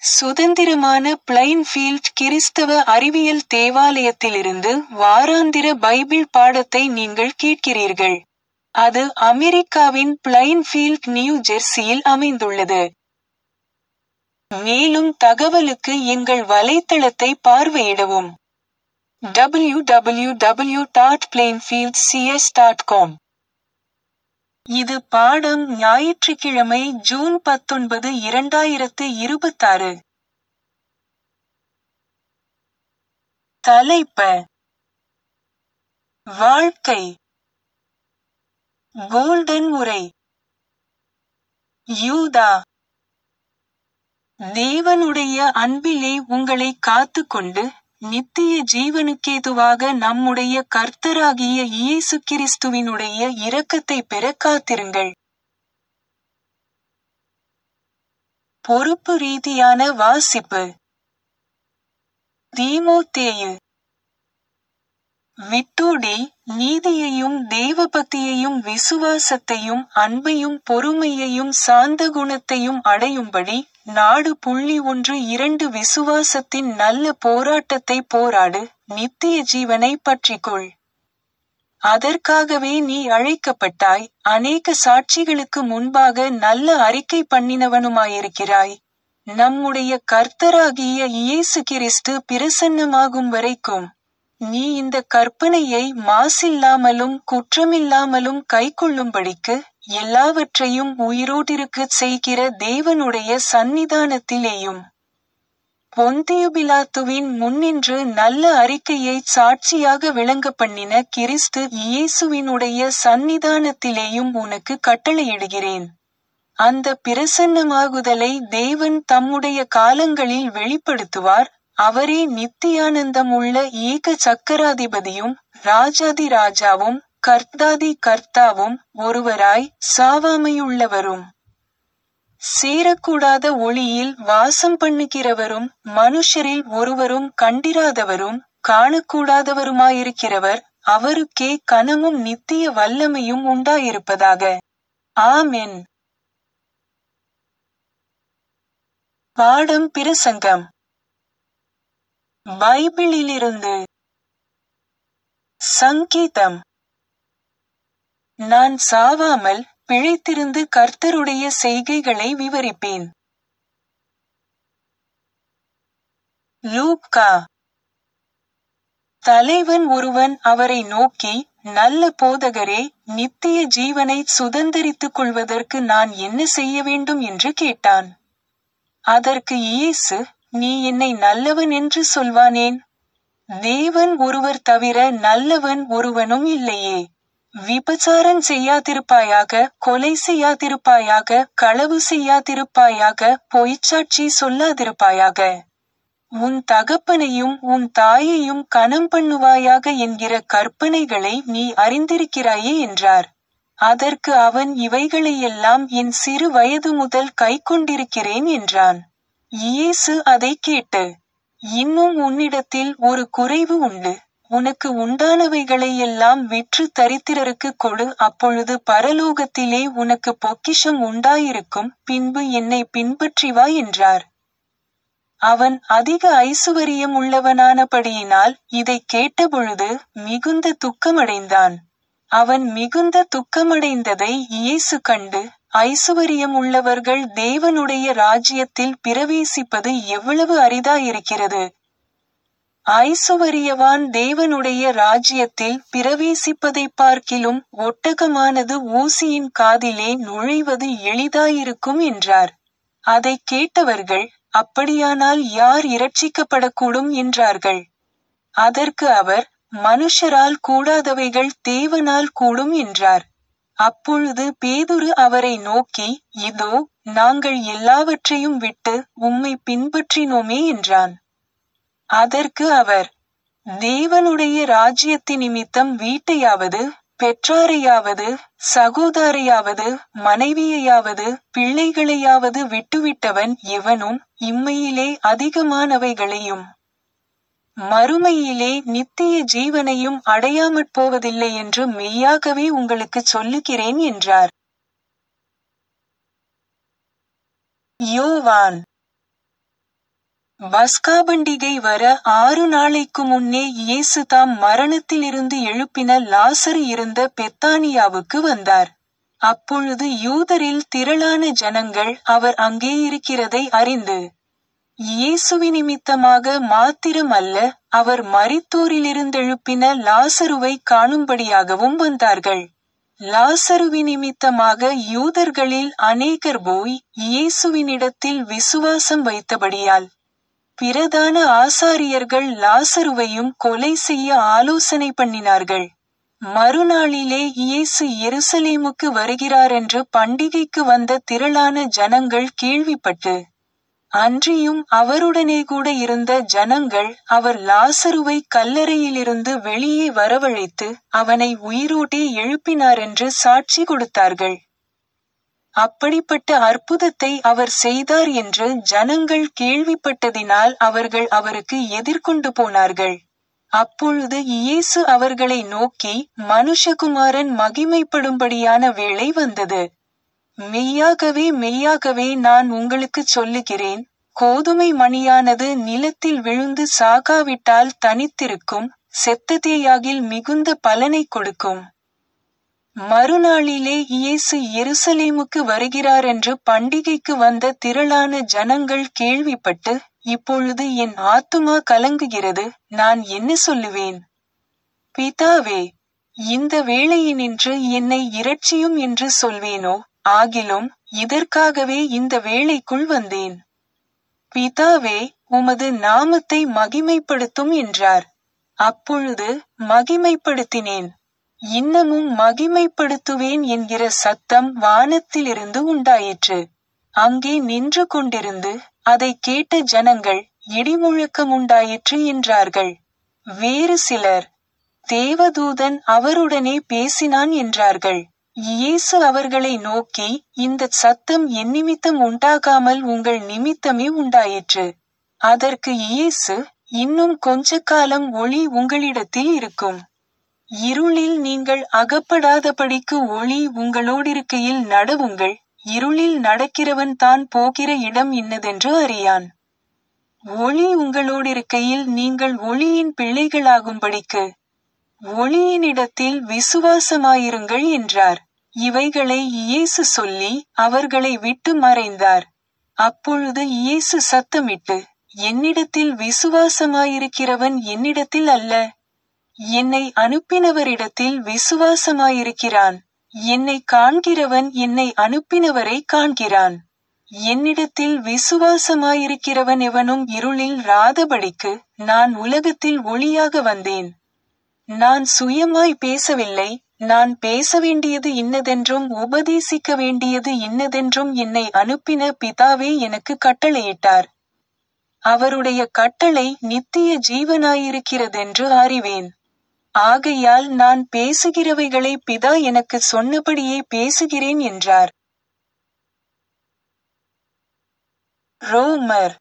சுதந்திரமான பிளைன்ஃபீல்ட் கிறிஸ்தவ அறிவியல் தேவாலயத்திலிருந்து வாராந்திர பைபிள் பாடத்தை நீங்கள் கேட்கிறீர்கள். அது அமெரிக்காவின் பிளைன்ஃபீல்ட் நியூ ஜெர்சியில் அமைந்துள்ளது. மேலும் தகவலுக்கு எங்கள் வலைத்தளத்தை பார்வையிடவும். www.plainfieldcs.com இது பாடம் ஞாயிற்றுக்கிழமை ஜூன் பத்தொன்பது இரண்டாயிரத்து இருபத்தாறு. தலைப்ப வாழ்க்கை கோல்டன் உரை யூதா தேவனுடைய அன்பிலே உங்களை காத்துக்கொண்டு நித்திய ஜீவனுக்கேதுவாக நம்முடைய கர்த்தராகிய இயேசு கிறிஸ்துவினுடைய இரக்கத்தை பெற காத்திருங்கள். பொறுப்பு ரீதியான வாசிப்பு தீமோத்தேயு விட்டோடி நீதியையும் தேவபக்தியையும் விசுவாசத்தையும் அன்பையும் பொறுமையையும் சாந்த குணத்தையும் அடையும்படி நாடு புள்ளி ஒன்று இரண்டு விசுவாசத்தின் நல்ல போராட்டத்தை போராடு நித்திய ஜீவனை பற்றிக்கொள் அதற்காகவே நீ அழைக்கப்பட்டாய் அநேக சாட்சிகளுக்கு முன்பாக நல்ல அறிக்கை பண்ணினவனுமாயிருக்கிறாய் நம்முடைய கர்த்தராகிய இயேசு கிறிஸ்து பிரசன்னமாகும் வரைக்கும் நீ இந்த கற்பனையை மாசில்லாமலும் குற்றமில்லாமலும் கைக்கொள்ளும்படிக்கு எல்லாவற்றையும் உயிரோடிருக்கச் செய்கிற தேவனுடைய சந்நிதானத்திலேயும் பொந்தியுபிலாத்துவின் முன்னின்று நல்ல அறிக்கையை சாட்சியாக விளங்க பண்ணின கிறிஸ்து இயேசுவினுடைய சந்நிதானத்திலேயும் உனக்கு கட்டளையிடுகிறேன் அந்த பிரசன்னமாகுதலை தேவன் தம்முடைய காலங்களில் வெளிப்படுத்துவார் அவரே நித்தியானந்தமுள்ள ஏக சக்கராதிபதியும் ராஜாதி ராஜாவும் கர்த்தாதி கர்த்தாவும் ஒருவராய் சாவாமையுள்ளவரும் சேரக்கூடாத ஒளியில் வாசம் பண்ணுகிறவரும் மனுஷரில் ஒருவரும் கண்டிராதவரும் காணக்கூடாதவருமாயிருக்கிறவர் அவருக்கே கனமும் நித்திய வல்லமையும் உண்டாயிருப்பதாக ஆமென் பாடம் பிரசங்கம் பைபிளிலிருந்து சங்கீதம் நான் சாவாமல் பிழைத்திருந்து கர்த்தருடைய செய்கைகளை விவரிப்பேன் லூக்கா தலைவன் ஒருவன் அவரை நோக்கி நல்ல போதகரே நித்திய ஜீவனை சுதந்தரித்துக் கொள்வதற்கு நான் என்ன செய்ய வேண்டும் என்று கேட்டான் அதற்கு இயேசு நீ என்னை நல்லவன் என்று சொல்வானேன் தேவன் ஒருவர் தவிர நல்லவன் ஒருவனும் இல்லையே விபச்சாரம் செய்யாதிருப்பாயாக கொலை செய்யாதிருப்பாயாக களவு செய்யாதிருப்பாயாக பொய்ச்சாட்சி சொல்லாதிருப்பாயாக உன் தகப்பனையும் உன் தாயையும் கனம் பண்ணுவாயாக என்கிற கற்பனைகளை நீ அறிந்திருக்கிறாயே என்றார் அதற்கு அவன் இவைகளையெல்லாம் என் சிறு வயது முதல் கைக்கொண்டிருக்கிறேன் என்றான் இயேசு அதை கேட்டு இன்னும் உன்னிடத்தில் ஒரு குறைவு உண்டு உனக்கு உண்டானவைகளை எல்லாம் விற்று தரித்திரருக்கு கொடு அப்பொழுது பரலோகத்திலே உனக்கு பொக்கிஷம் உண்டாயிருக்கும் பின்பு என்னை பின்பற்றி வா என்றார் அவன் அதிக ஐசுவரியம் உள்ளவனானபடியினால் இதை கேட்டபொழுது மிகுந்த துக்கமடைந்தான் அவன் மிகுந்த துக்கமடைந்ததை இயேசு கண்டு ஐசுவரியம் உள்ளவர்கள் தேவனுடைய ராஜ்யத்தில் பிரவேசிப்பது எவ்வளவு அரிதாயிருக்கிறது ஐசுவரியவான் தேவனுடைய ராஜ்யத்தில் பிரவேசிப்பதை பார்க்கிலும் ஒட்டகமானது ஊசியின் காதிலே நுழைவது எளிதாயிருக்கும் என்றார் அதை கேட்டவர்கள் அப்படியானால் யார் இரட்சிக்கப்படக்கூடும் என்றார்கள் அதற்கு அவர் மனுஷரால் கூடாதவைகள் தேவனால் கூடும் என்றார் அப்பொழுது பேதுரு அவரை நோக்கி இதோ நாங்கள் எல்லாவற்றையும் விட்டு உம்மை பின்பற்றினோமே என்றான் அதற்கு அவர் தேவனுடைய ராஜ்யத்தின் நிமித்தம் வீட்டையாவது பெற்றாரையாவது சகோதரையாவது மனைவியையாவது பிள்ளைகளையாவது விட்டுவிட்டவன் எவனும் இம்மையிலே அதிகமானவைகளையும் மறுமையிலே நித்திய ஜீவனையும் அடையாமற் போவதில்லை என்று மெய்யாகவே உங்களுக்கு சொல்லுகிறேன் என்றார் யோவான் பஸ்கா பண்டிகை வர ஆறு நாளைக்கு முன்னே இயேசு தாம் மரணத்திலிருந்து எழுப்பின லாசரு இருந்த பெத்தானியாவுக்கு வந்தார் அப்பொழுது யூதரில் திரளான ஜனங்கள் அவர் அங்கே இருக்கிறதை அறிந்து இயேசுவி நிமித்தமாக மாத்திரம் அல்ல அவர் மரித்தோரிலிருந்தெழுப்பின லாசருவை காணும்படியாகவும் வந்தார்கள் லாசருவி நிமித்தமாக யூதர்களில் அநேகர் போய் இயேசுவினிடத்தில் விசுவாசம் வைத்தபடியால் பிரதான ஆசாரியர்கள் லாசருவையும் கொலை செய்ய ஆலோசனை பண்ணினார்கள் மறுநாளிலே இயேசு எருசலேமுக்கு வருகிறாரென்று பண்டிகைக்கு வந்த திரளான ஜனங்கள் கேள்விப்பட்டு அன்றியும் அவருடனே கூட இருந்த ஜனங்கள் அவர் லாசருவை கல்லறையிலிருந்து வெளியே வரவழைத்து அவனை உயிரோட்டே எழுப்பினாரென்று சாட்சி கொடுத்தார்கள் அப்படிப்பட்ட அற்புதத்தை அவர் செய்தார் என்று ஜனங்கள் கேள்விப்பட்டதினால் அவர்கள் அவருக்கு எதிர்கொண்டு போனார்கள் அப்பொழுது இயேசு அவர்களை நோக்கி மனுஷகுமாரன் மகிமைப்படும்படியான வேளை வந்தது மெய்யாகவே மெய்யாகவே நான் உங்களுக்குச் சொல்லுகிறேன் கோதுமை மணியானது நிலத்தில் விழுந்து சாகாவிட்டால் தனித்திருக்கும் செத்ததேயாகில் மிகுந்த பலனை கொடுக்கும் மறுநாளிலே இயேசு எருசலேமுக்கு வருகிறார் என்று பண்டிகைக்கு வந்த திரளான ஜனங்கள் கேள்விப்பட்டு இப்பொழுது என் ஆத்துமா கலங்குகிறது நான் என்ன சொல்லுவேன் பிதாவே இந்த வேளையினின்று என்னை இரட்சியும் என்று சொல்வேனோ ஆகிலும் இதற்காகவே இந்த வேளைக்குள் வந்தேன் பிதாவே உமது நாமத்தை மகிமைப்படுத்தும் என்றார் அப்பொழுது மகிமைப்படுத்தினேன் இன்னமும் மகிமைப்படுத்துவேன் என்கிற சத்தம் வானத்திலிருந்து உண்டாயிற்று அங்கே நின்று கொண்டிருந்து அதை கேட்ட ஜனங்கள் இடிமுழக்கம் உண்டாயிற்று என்றார்கள் வேறு சிலர் தேவதூதன் அவருடனே பேசினான் என்றார்கள் இயேசு அவர்களை நோக்கி இந்த சத்தம் என் நிமித்தம் உண்டாகாமல் உங்கள் நிமித்தமே உண்டாயிற்று அதற்கு இயேசு இன்னும் கொஞ்ச காலம் ஒளி உங்களிடத்தில் இருக்கும் இருளில் நீங்கள் அகப்படாதபடிக்கு ஒளி உங்களோடிருக்கையில் நடவுங்கள் இருளில் நடக்கிறவன் தான் போகிற இடம் இன்னதென்று அறியான் ஒளி உங்களோடிருக்கையில் நீங்கள் ஒளியின் பிள்ளைகளாகும்படிக்கு ஒளியினிடத்தில் விசுவாசமாயிருங்கள் என்றார் இவைகளை இயேசு சொல்லி அவர்களை விட்டு மறைந்தார் அப்பொழுது இயேசு சத்தமிட்டு என்னிடத்தில் விசுவாசமாயிருக்கிறவன் என்னிடத்தில் அல்ல என்னை அனுப்பினவரிடத்தில் விசுவாசமாயிருக்கிறான் என்னை காண்கிறவன் என்னை அனுப்பினவரை காண்கிறான் என்னிடத்தில் விசுவாசமாயிருக்கிறவன் எவனும் இருளில் ராதபடிக்கு நான் உலகத்தில் ஒளியாக வந்தேன் நான் சுயமாய் பேசவில்லை நான் பேச வேண்டியது இன்னதென்றும் உபதேசிக்க வேண்டியது இன்னதென்றும் என்னை அனுப்பின பிதாவே எனக்கு கட்டளையிட்டார் அவருடைய கட்டளை நித்திய ஜீவனாயிருக்கிறதென்று அறிவேன் ஆகையால் நான் பேசுகிறவைகளை பிதா எனக்கு சொன்னபடியே பேசுகிறேன் என்றார் ரோமர்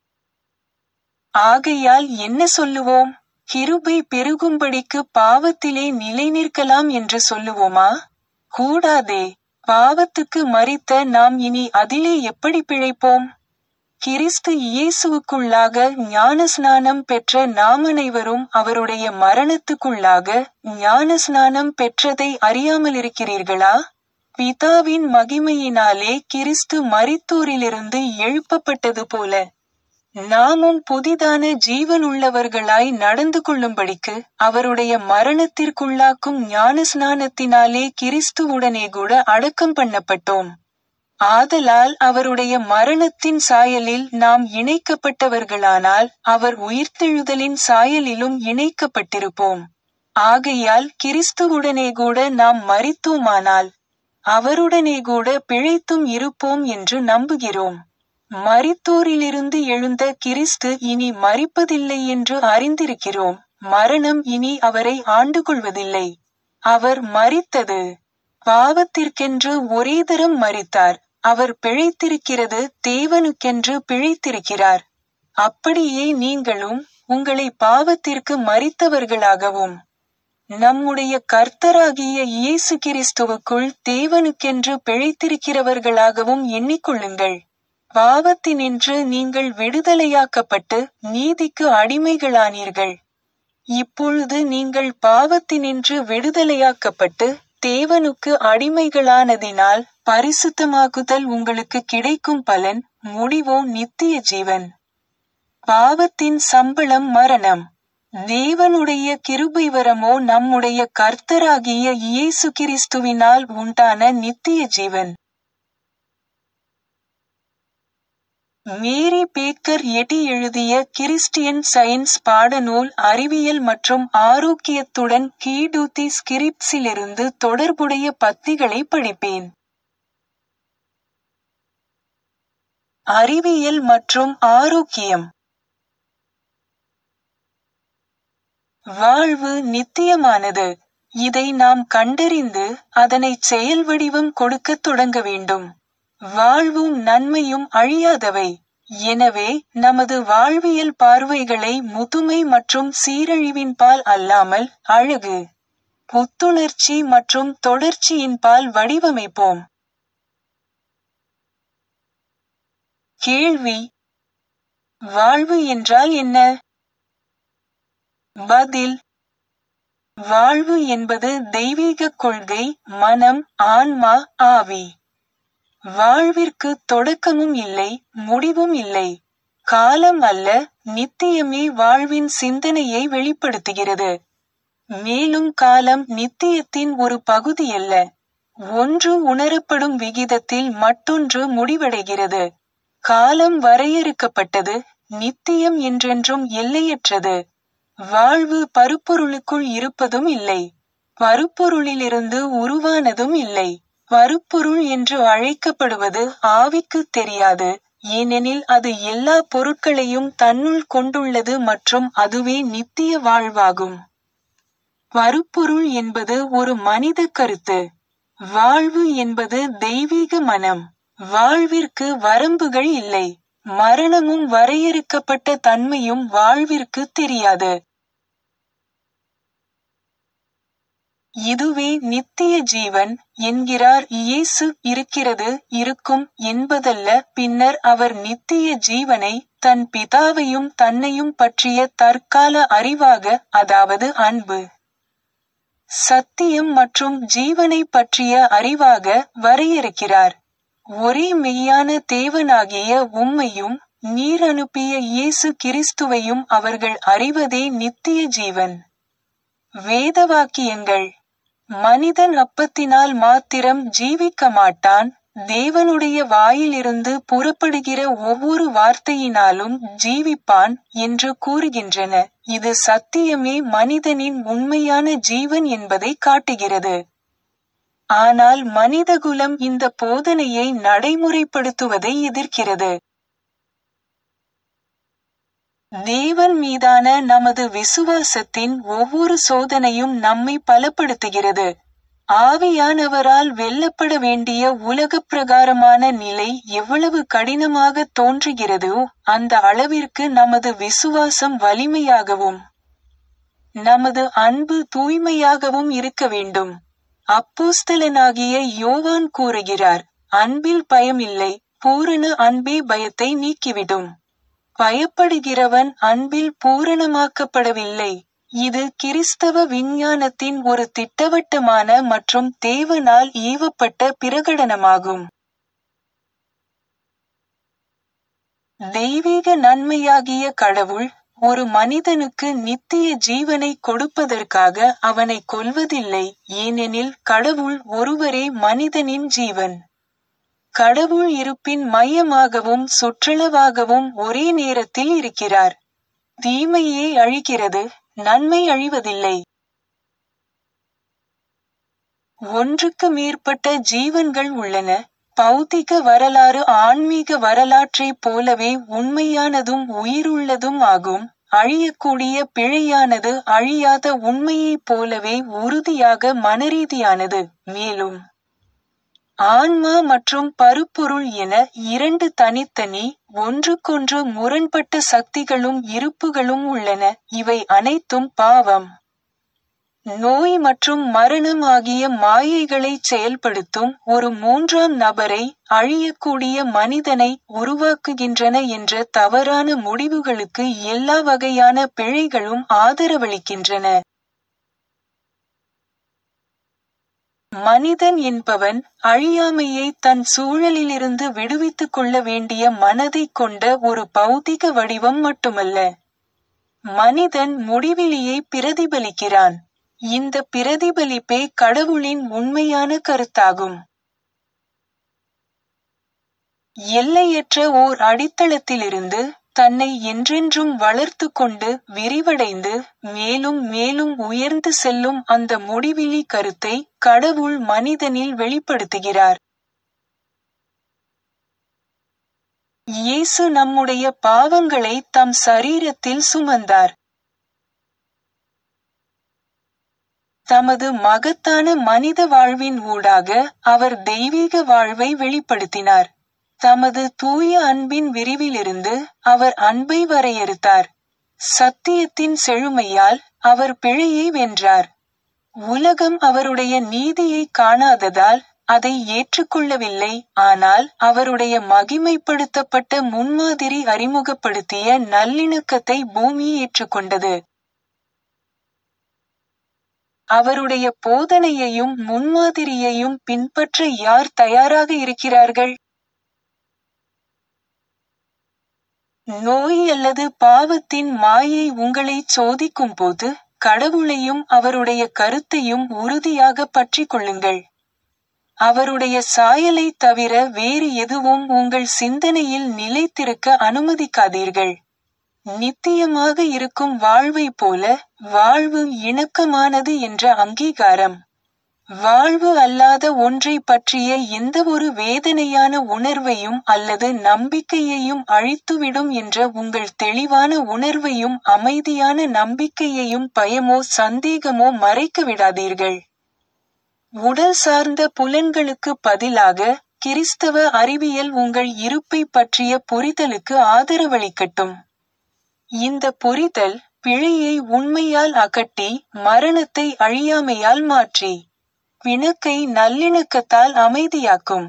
ஆகையால் என்ன சொல்லுவோம் கிருபை பெருகும்படிக்கு பாவத்திலே நிலை நிற்கலாம் என்று சொல்லுவோமா கூடாதே பாவத்துக்கு மறித்த நாம் இனி அதிலே எப்படி பிழைப்போம் கிறிஸ்து இயேசுவுக்குள்ளாக ஞானஸ்நானம் பெற்ற நாம் அனைவரும் அவருடைய மரணத்துக்குள்ளாக ஞானஸ்நானம் பெற்றதை அறியாமல் இருக்கிறீர்களா பிதாவின் மகிமையினாலே கிறிஸ்து மரித்தோரிலிருந்து எழுப்பப்பட்டது போல நாமும் புதிதான ஜீவனுள்ளவர்களாய் நடந்து கொள்ளும்படிக்கு அவருடைய மரணத்திற்குள்ளாக்கும் ஞானஸ்நானத்தினாலே கிறிஸ்துவுடனே கூட அடக்கம் பண்ணப்பட்டோம் ஆதலால் அவருடைய மரணத்தின் சாயலில் நாம் இணைக்கப்பட்டவர்களானால் அவர் உயிர்த்தெழுதலின் சாயலிலும் இணைக்கப்பட்டிருப்போம் ஆகையால் கிறிஸ்துவுடனே கூட நாம் மரித்தோமானால் அவருடனே கூட பிழைத்தும் இருப்போம் என்று நம்புகிறோம் மரித்தோரிலிருந்து எழுந்த கிறிஸ்து இனி மரிப்பதில்லை என்று அறிந்திருக்கிறோம் மரணம் இனி அவரை ஆண்டு கொள்வதில்லை அவர் மரித்தது பாவத்திற்கென்று ஒரே தரம் மரித்தார் அவர் பிழைத்திருக்கிறது தேவனுக்கென்று பிழைத்திருக்கிறார் அப்படியே நீங்களும் உங்களை பாவத்திற்கு மறித்தவர்களாகவும் நம்முடைய கர்த்தராகிய இயேசு கிறிஸ்துவுக்குள் தேவனுக்கென்று பிழைத்திருக்கிறவர்களாகவும் எண்ணிக்கொள்ளுங்கள் பாவத்தினின்று நீங்கள் விடுதலையாக்கப்பட்டு நீதிக்கு அடிமைகளானீர்கள் இப்பொழுது நீங்கள் பாவத்தினின்று விடுதலையாக்கப்பட்டு தேவனுக்கு அடிமைகளானதினால் பரிசுத்தமாகுதல் உங்களுக்கு கிடைக்கும் பலன் முடிவோ நித்திய ஜீவன் பாவத்தின் சம்பளம் மரணம் தேவனுடைய கிருபை வரமோ நம்முடைய கர்த்தராகிய இயேசு கிறிஸ்துவினால் உண்டான நித்திய ஜீவன் மேரி பேக்கர் எட்டி எழுதிய கிறிஸ்டியன் சயின்ஸ் பாடநூல் அறிவியல் மற்றும் ஆரோக்கியத்துடன் கீடூத்தி ஸ்கிரிப்ஸிலிருந்து தொடர்புடைய பத்திகளை படிப்பேன் அறிவியல் மற்றும் ஆரோக்கியம் வாழ்வு நித்தியமானது இதை நாம் கண்டறிந்து அதனை செயல் வடிவம் கொடுக்கத் தொடங்க வேண்டும் வாழ்வும் நன்மையும் அழியாதவை எனவே நமது வாழ்வியல் பார்வைகளை முதுமை மற்றும் சீரழிவின் பால் அல்லாமல் அழகு புத்துணர்ச்சி மற்றும் தொடர்ச்சியின் பால் வடிவமைப்போம் கேள்வி வாழ்வு என்றால் என்ன பதில் வாழ்வு என்பது தெய்வீக கொள்கை மனம் ஆன்மா ஆவி வாழ்விற்கு தொடக்கமும் இல்லை முடிவும் இல்லை காலம் அல்ல நித்தியமே வாழ்வின் சிந்தனையை வெளிப்படுத்துகிறது மேலும் காலம் நித்தியத்தின் ஒரு பகுதியல்ல ஒன்று உணரப்படும் விகிதத்தில் மற்றொன்று முடிவடைகிறது காலம் வரையறுக்கப்பட்டது நித்தியம் என்றென்றும் எல்லையற்றது வாழ்வு பருப்பொருளுக்குள் இருப்பதும் இல்லை பருப்பொருளிலிருந்து உருவானதும் இல்லை பருப்பொருள் என்று அழைக்கப்படுவது ஆவிக்கு தெரியாது ஏனெனில் அது எல்லா பொருட்களையும் தன்னுள் கொண்டுள்ளது மற்றும் அதுவே நித்திய வாழ்வாகும் பருப்பொருள் என்பது ஒரு மனித கருத்து வாழ்வு என்பது தெய்வீக மனம் வாழ்விற்கு வரம்புகள் இல்லை மரணமும் வரையறுக்கப்பட்ட தன்மையும் வாழ்விற்கு தெரியாது இதுவே நித்திய ஜீவன் என்கிறார் இயேசு இருக்கிறது இருக்கும் என்பதல்ல பின்னர் அவர் நித்திய ஜீவனை தன் பிதாவையும் தன்னையும் பற்றிய தற்கால அறிவாக அதாவது அன்பு சத்தியம் மற்றும் ஜீவனை பற்றிய அறிவாக வரையறுக்கிறார் ஒரே மெய்யான தேவனாகிய உம்மையும் நீர் அனுப்பிய இயேசு கிறிஸ்துவையும் அவர்கள் அறிவதே நித்திய ஜீவன் வேதவாக்கியங்கள் மனிதன் அப்பத்தினால் மாத்திரம் ஜீவிக்க மாட்டான் தேவனுடைய வாயிலிருந்து புறப்படுகிற ஒவ்வொரு வார்த்தையினாலும் ஜீவிப்பான் என்று கூறுகின்றன இது சத்தியமே மனிதனின் உண்மையான ஜீவன் என்பதை காட்டுகிறது ஆனால் மனிதகுலம் இந்த போதனையை நடைமுறைப்படுத்துவதை எதிர்க்கிறது தேவன் மீதான நமது விசுவாசத்தின் ஒவ்வொரு சோதனையும் நம்மை பலப்படுத்துகிறது ஆவியானவரால் வெல்லப்பட வேண்டிய உலக பிரகாரமான நிலை எவ்வளவு கடினமாக தோன்றுகிறதோ அந்த அளவிற்கு நமது விசுவாசம் வலிமையாகவும் நமது அன்பு தூய்மையாகவும் இருக்க வேண்டும் அப்போஸ்தலனாகிய யோவான் கூறுகிறார் அன்பில் பயமில்லை பூரண அன்பே பயத்தை நீக்கிவிடும் பயப்படுகிறவன் அன்பில் பூரணமாக்கப்படவில்லை இது கிறிஸ்தவ விஞ்ஞானத்தின் ஒரு திட்டவட்டமான மற்றும் தேவனால் ஈவப்பட்ட பிரகடனமாகும் தெய்வீக நன்மையாகிய கடவுள் ஒரு மனிதனுக்கு நித்திய ஜீவனை கொடுப்பதற்காக அவனை கொல்வதில்லை ஏனெனில் கடவுள் ஒருவரே மனிதனின் ஜீவன் கடவுள் இருப்பின் மையமாகவும் சுற்றளவாகவும் ஒரே நேரத்தில் இருக்கிறார் தீமையே அழிகிறது நன்மை அழிவதில்லை ஒன்றுக்கு மேற்பட்ட ஜீவன்கள் உள்ளன பௌதிக வரலாறு ஆன்மீக வரலாற்றைப் போலவே உண்மையானதும் உயிருள்ளதும் ஆகும் அழியக்கூடிய பிழையானது அழியாத உண்மையைப் போலவே உறுதியாக மனரீதியானது மேலும் ஆன்மா மற்றும் பருப்பொருள் என இரண்டு தனித்தனி ஒன்றுக்கொன்று முரண்பட்ட சக்திகளும் இருப்புகளும் உள்ளன இவை அனைத்தும் பாவம் நோய் மற்றும் மரணம் ஆகிய மாயைகளை செயல்படுத்தும் ஒரு மூன்றாம் நபரை அழியக்கூடிய மனிதனை உருவாக்குகின்றன என்ற தவறான முடிவுகளுக்கு எல்லா வகையான பிழைகளும் ஆதரவளிக்கின்றன மனிதன் என்பவன் அழியாமையை தன் சூழலிலிருந்து விடுவித்துக் கொள்ள வேண்டிய மனதைக் கொண்ட ஒரு பௌதிக வடிவம் மட்டுமல்ல மனிதன் முடிவிலியை பிரதிபலிக்கிறான் இந்த பிரதிபலிப்பே கடவுளின் உண்மையான கருத்தாகும் எல்லையற்ற ஓர் அடித்தளத்திலிருந்து தன்னை என்றென்றும் வளர்த்து கொண்டு விரிவடைந்து மேலும் மேலும் உயர்ந்து செல்லும் அந்த முடிவிலி கருத்தை கடவுள் மனிதனில் வெளிப்படுத்துகிறார் இயேசு நம்முடைய பாவங்களை தம் சரீரத்தில் சுமந்தார் தமது மகத்தான மனித வாழ்வின் ஊடாக அவர் தெய்வீக வாழ்வை வெளிப்படுத்தினார் தமது தூய அன்பின் விரிவிலிருந்து அவர் அன்பை வரையறுத்தார் சத்தியத்தின் செழுமையால் அவர் பிழையை வென்றார் உலகம் அவருடைய நீதியை காணாததால் அதை ஏற்றுக்கொள்ளவில்லை ஆனால் அவருடைய மகிமைப்படுத்தப்பட்ட முன்மாதிரி அறிமுகப்படுத்திய நல்லிணக்கத்தை பூமி ஏற்றுக்கொண்டது அவருடைய போதனையையும் முன்மாதிரியையும் பின்பற்ற யார் தயாராக இருக்கிறார்கள் நோய் அல்லது பாவத்தின் மாயை உங்களை சோதிக்கும் போது கடவுளையும் அவருடைய கருத்தையும் உறுதியாக பற்றிக் கொள்ளுங்கள் அவருடைய சாயலை தவிர வேறு எதுவும் உங்கள் சிந்தனையில் நிலைத்திருக்க அனுமதிக்காதீர்கள் நித்தியமாக இருக்கும் வாழ்வை போல வாழ்வு இணக்கமானது என்ற அங்கீகாரம் வாழ்வு அல்லாத ஒன்றை பற்றிய எந்த ஒரு வேதனையான உணர்வையும் அல்லது நம்பிக்கையையும் அழித்துவிடும் என்ற உங்கள் தெளிவான உணர்வையும் அமைதியான நம்பிக்கையையும் பயமோ சந்தேகமோ மறைக்க விடாதீர்கள் உடல் சார்ந்த புலன்களுக்கு பதிலாக கிறிஸ்தவ அறிவியல் உங்கள் இருப்பை பற்றிய புரிதலுக்கு ஆதரவளிக்கட்டும் இந்த புரிதல் பிழையை உண்மையால் அகட்டி மரணத்தை அழியாமையால் மாற்றி பிணக்கை நல்லிணக்கத்தால் அமைதியாக்கும்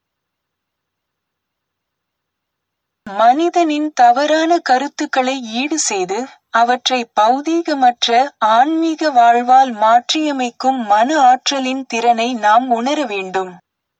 மனிதனின் தவறான கருத்துக்களை ஈடு செய்து அவற்றை பௌதீகமற்ற ஆன்மீக வாழ்வால் மாற்றியமைக்கும் மன ஆற்றலின் திறனை நாம் உணர வேண்டும்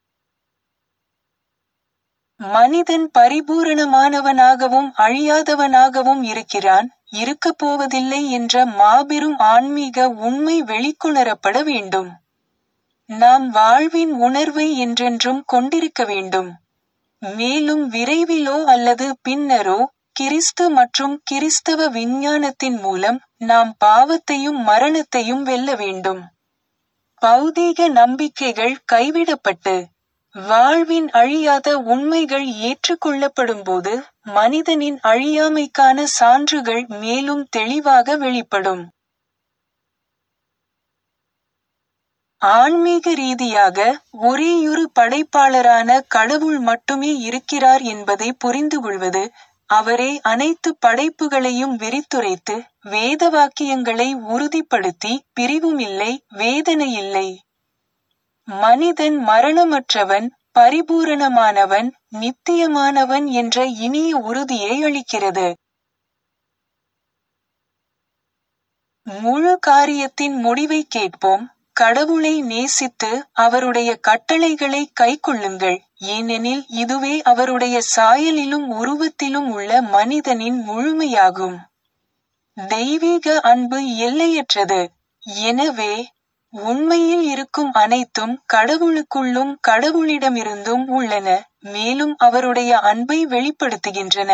மனிதன் பரிபூரணமானவனாகவும் அழியாதவனாகவும் இருக்கிறான் இருக்கப் போவதில்லை என்ற மாபெரும் ஆன்மீக உண்மை வெளிக்கொணரப்பட வேண்டும் நாம் வாழ்வின் உணர்வை என்றென்றும் கொண்டிருக்க வேண்டும் மேலும் விரைவிலோ அல்லது பின்னரோ கிறிஸ்து மற்றும் கிறிஸ்தவ விஞ்ஞானத்தின் மூலம் நாம் பாவத்தையும் மரணத்தையும் வெல்ல வேண்டும் பௌதீக நம்பிக்கைகள் கைவிடப்பட்டு வாழ்வின் அழியாத உண்மைகள் ஏற்றுக்கொள்ளப்படும்போது மனிதனின் அழியாமைக்கான சான்றுகள் மேலும் தெளிவாக வெளிப்படும் ஆன்மீக ரீதியாக ஒரேயொரு படைப்பாளரான கடவுள் மட்டுமே இருக்கிறார் என்பதை புரிந்து கொள்வது அவரே அனைத்து படைப்புகளையும் விரித்துரைத்து வேத வாக்கியங்களை உறுதிப்படுத்தி பிரிவும் இல்லை வேதனை இல்லை மனிதன் மரணமற்றவன் பரிபூரணமானவன் நித்தியமானவன் என்ற இனிய உறுதியை அளிக்கிறது முழு காரியத்தின் முடிவை கேட்போம் கடவுளை நேசித்து அவருடைய கட்டளைகளை கைக்கொள்ளுங்கள் ஏனெனில் இதுவே அவருடைய சாயலிலும் உருவத்திலும் உள்ள மனிதனின் முழுமையாகும் தெய்வீக அன்பு எல்லையற்றது எனவே உண்மையில் இருக்கும் அனைத்தும் கடவுளுக்குள்ளும் கடவுளிடமிருந்தும் உள்ளன மேலும் அவருடைய அன்பை வெளிப்படுத்துகின்றன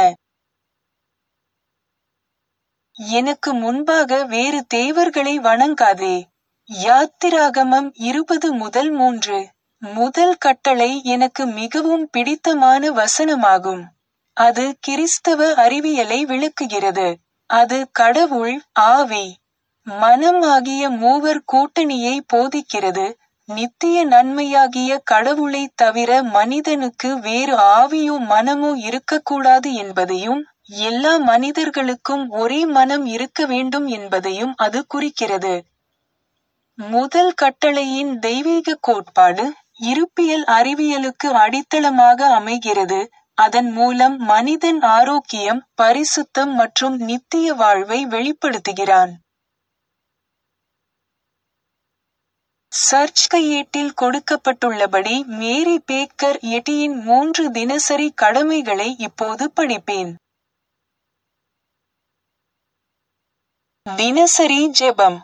எனக்கு முன்பாக வேறு தேவர்களை வணங்காதே யாத்திராகமம் இருபது முதல் மூன்று முதல் கட்டளை எனக்கு மிகவும் பிடித்தமான வசனமாகும் அது கிறிஸ்தவ அறிவியலை விளக்குகிறது அது கடவுள் ஆவி மனம் ஆகிய மூவர் கூட்டணியை போதிக்கிறது நித்திய நன்மையாகிய கடவுளைத் தவிர மனிதனுக்கு வேறு ஆவியோ மனமோ இருக்கக்கூடாது என்பதையும் எல்லா மனிதர்களுக்கும் ஒரே மனம் இருக்க வேண்டும் என்பதையும் அது குறிக்கிறது முதல் கட்டளையின் தெய்வீக கோட்பாடு இருப்பியல் அறிவியலுக்கு அடித்தளமாக அமைகிறது அதன் மூலம் மனிதன் ஆரோக்கியம் பரிசுத்தம் மற்றும் நித்திய வாழ்வை வெளிப்படுத்துகிறான் சர்ச் கையேட்டில் கொடுக்கப்பட்டுள்ளபடி மேரி பேக்கர் எட்டியின் மூன்று தினசரி கடமைகளை இப்போது படிப்பேன் தினசரி ஜெபம்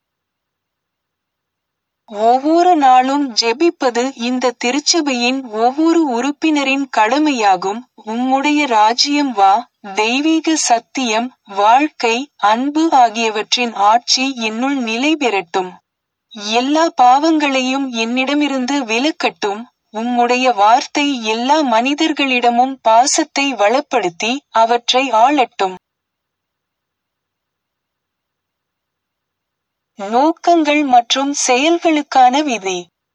ஒவ்வொரு நாளும் ஜெபிப்பது இந்த திருச்சபையின் ஒவ்வொரு உறுப்பினரின் கடமையாகும் உம்முடைய ராஜ்யம் வா தெய்வீக சத்தியம் வாழ்க்கை அன்பு ஆகியவற்றின் ஆட்சி என்னுள் நிலை பெறட்டும் எல்லா பாவங்களையும் என்னிடமிருந்து விலக்கட்டும் உம்முடைய வார்த்தை எல்லா மனிதர்களிடமும் பாசத்தை வளப்படுத்தி அவற்றை ஆளட்டும் நோக்கங்கள் மற்றும் செயல்களுக்கான விதி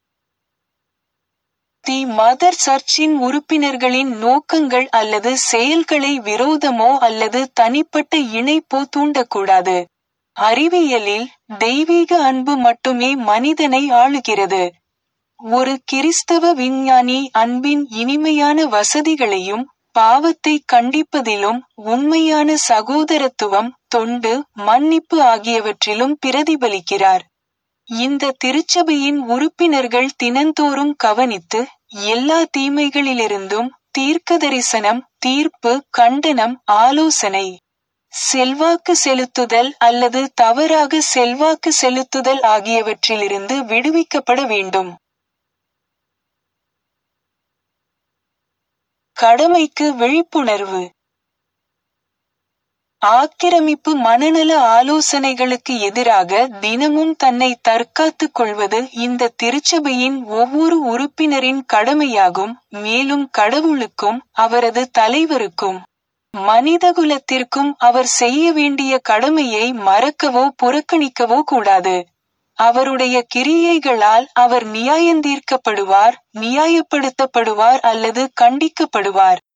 தி மதர் சர்ச்சின் உறுப்பினர்களின் நோக்கங்கள் அல்லது செயல்களை விரோதமோ அல்லது தனிப்பட்ட இணைப்போ தூண்டக்கூடாது அறிவியலில் தெய்வீக அன்பு மட்டுமே மனிதனை ஆளுகிறது ஒரு கிறிஸ்தவ விஞ்ஞானி அன்பின் இனிமையான வசதிகளையும் பாவத்தை கண்டிப்பதிலும் உண்மையான சகோதரத்துவம் தொண்டு மன்னிப்பு ஆகியவற்றிலும் பிரதிபலிக்கிறார் இந்த திருச்சபையின் உறுப்பினர்கள் தினந்தோறும் கவனித்து எல்லா தீமைகளிலிருந்தும் தீர்க்கதரிசனம் தீர்ப்பு கண்டனம் ஆலோசனை செல்வாக்கு செலுத்துதல் அல்லது தவறாக செல்வாக்கு செலுத்துதல் ஆகியவற்றிலிருந்து விடுவிக்கப்பட வேண்டும் கடமைக்கு விழிப்புணர்வு ஆக்கிரமிப்பு மனநல ஆலோசனைகளுக்கு எதிராக தினமும் தன்னை தற்காத்துக் கொள்வது இந்த திருச்சபையின் ஒவ்வொரு உறுப்பினரின் கடமையாகும் மேலும் கடவுளுக்கும் அவரது தலைவருக்கும் மனிதகுலத்திற்கும் அவர் செய்ய வேண்டிய கடமையை மறக்கவோ புறக்கணிக்கவோ கூடாது அவருடைய கிரியைகளால் அவர் நியாயந்தீர்க்கப்படுவார் நியாயப்படுத்தப்படுவார் அல்லது கண்டிக்கப்படுவார்